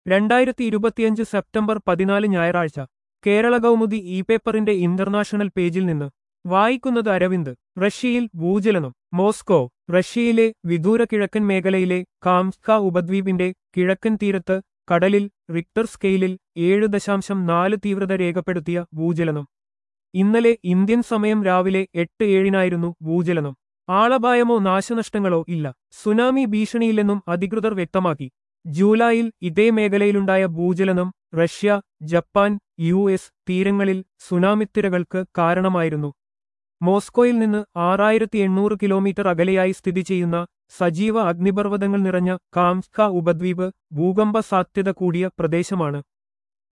രണ്ടായിരത്തി ഇരുപത്തിയഞ്ച് സെപ്റ്റംബർ പതിനാല് ഞായറാഴ്ച കേരള കൗമുദി ഇ പേപ്പറിന്റെ ഇന്റർനാഷണൽ പേജിൽ നിന്ന് വായിക്കുന്നത് അരവിന്ദ് റഷ്യയിൽ ഭൂചലനം മോസ്കോ റഷ്യയിലെ വിദൂര കിഴക്കൻ മേഖലയിലെ കാംസ്ക ഉപദ്വീപിന്റെ കിഴക്കൻ തീരത്ത് കടലിൽ റിക്ടർ സ്കെയിലിൽ ഏഴ് ദശാംശം നാല് തീവ്രത രേഖപ്പെടുത്തിയ ഭൂചലനം ഇന്നലെ ഇന്ത്യൻ സമയം രാവിലെ എട്ട് ഏഴിനായിരുന്നു ഭൂചലനം ആളപായമോ നാശനഷ്ടങ്ങളോ ഇല്ല സുനാമി ഭീഷണിയില്ലെന്നും അധികൃതർ വ്യക്തമാക്കി ജൂലൈയിൽ ഇതേ മേഖലയിലുണ്ടായ ഭൂചലനം റഷ്യ ജപ്പാൻ യു എസ് തീരങ്ങളിൽ സുനാമിത്തിരകൾക്ക് കാരണമായിരുന്നു മോസ്കോയിൽ നിന്ന് ആറായിരത്തി എണ്ണൂറ് കിലോമീറ്റർ അകലെയായി സ്ഥിതി ചെയ്യുന്ന സജീവ അഗ്നിപർവ്വതങ്ങൾ നിറഞ്ഞ കാംസ്ക ഉപദ്വീപ് ഭൂകമ്പ സാധ്യത കൂടിയ പ്രദേശമാണ്